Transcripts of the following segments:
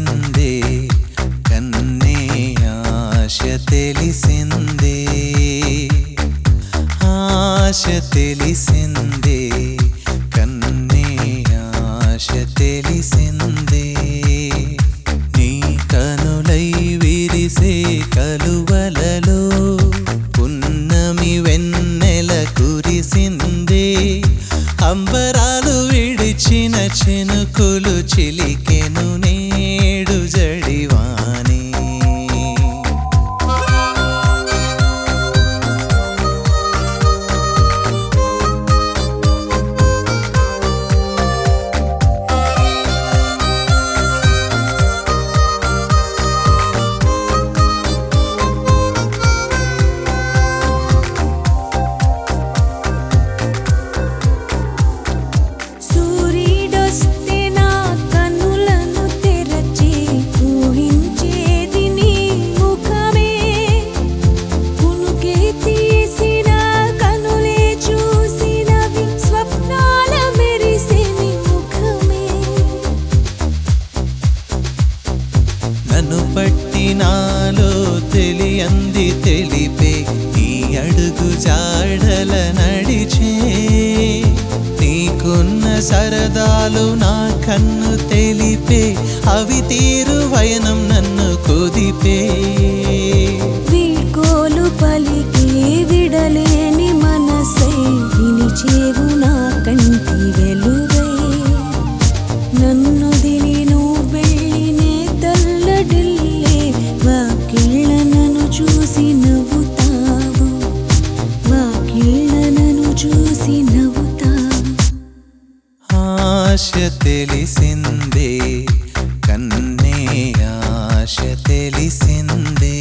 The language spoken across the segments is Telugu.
తెలిసిందే కన్నే ఆశ తెలిసిందే ఆశ తెలిసిందే కన్నే ఆశ తెలిసిందే నీ కనులై విరిసే కలువలలో పున్నమి వెన్నెల కురిసిందే అంబరాలు విడిచిన చెనుకులు చిలికెను నేడు జడివానే సూర్యుడొస్తే నా కన్నులను తెరచి ఊహించేది నీ ముఖమే కునుకే తీసిన కనులే చూసినవి స్వప్నాల మెరిసే నీ ముఖమే నన్ను పట్టి నాలో తెలియంది తెలిపే నీ అడుగు జాడల నడిచే నీకున్న సరదాలు నా కన్ను తెలిపే అవి తీరు వయనం నన్ను కుదిపే వీడ్కోలు పలికే విడలేని మనసై వినిచేవు నా కంటి వెలుగై నన్ను దిని నువ్వు వెళ్ళినే తల్లడిల్లే వాకిళ్ళ నన్ను చూసి నవ్వుతావు వాకిళ్ళ నన్ను చూసి నవ్వుతావు ఆశ తెలిసిందే కన్నే ఆశ తెలిసిందే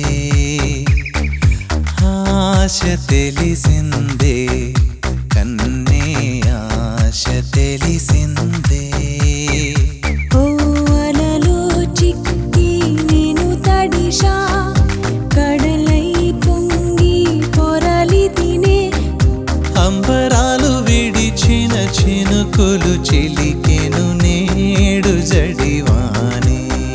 ఆశ తెలిసిందే కన్నే ఆశ తెలిసిందే ఓ అలలో చిక్కి నేను తడిషా కడలై పొంగి పొరలి తినే అంబరాలు విడిచిన చినుకులు చిలికెను నేడు జడివానే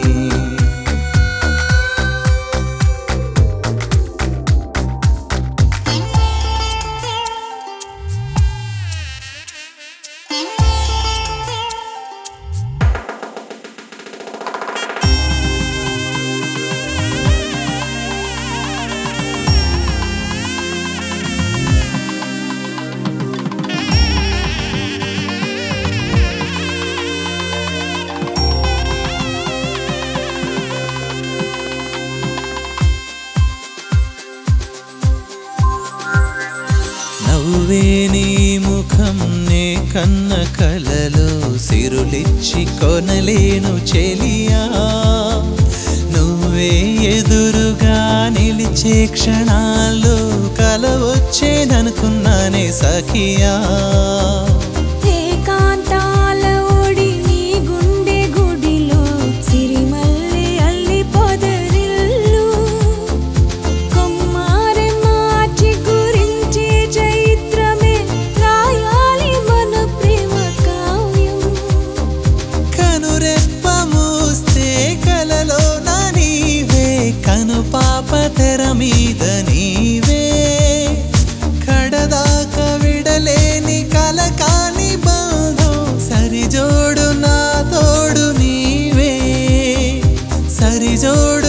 నవ్వే నీ ముఖం నే కన్న కలలో సిరులిచ్చి కొనలేను చెలియా నువ్వే ఎదురుగా నిలిచే క్షణాల్లో కల వచ్చేదనుకున్నానే సఖియా ఏకాంతాల ఓడి నీ గుండె గుడిలో సిరిమల్లె అల్లి పొదరిల్లు కొమ్మారె మార్చి గురించే చైత్రమే రాయాలి మన ప్రేమ కావ్యం కనురెప్ప మూస్తే కలలో నా నీవే కను పాప తెర మీద నీవే కడదాక విడలేని కలకాని బంధం సరిజోడు నా తోడు నీవే సరిజోడు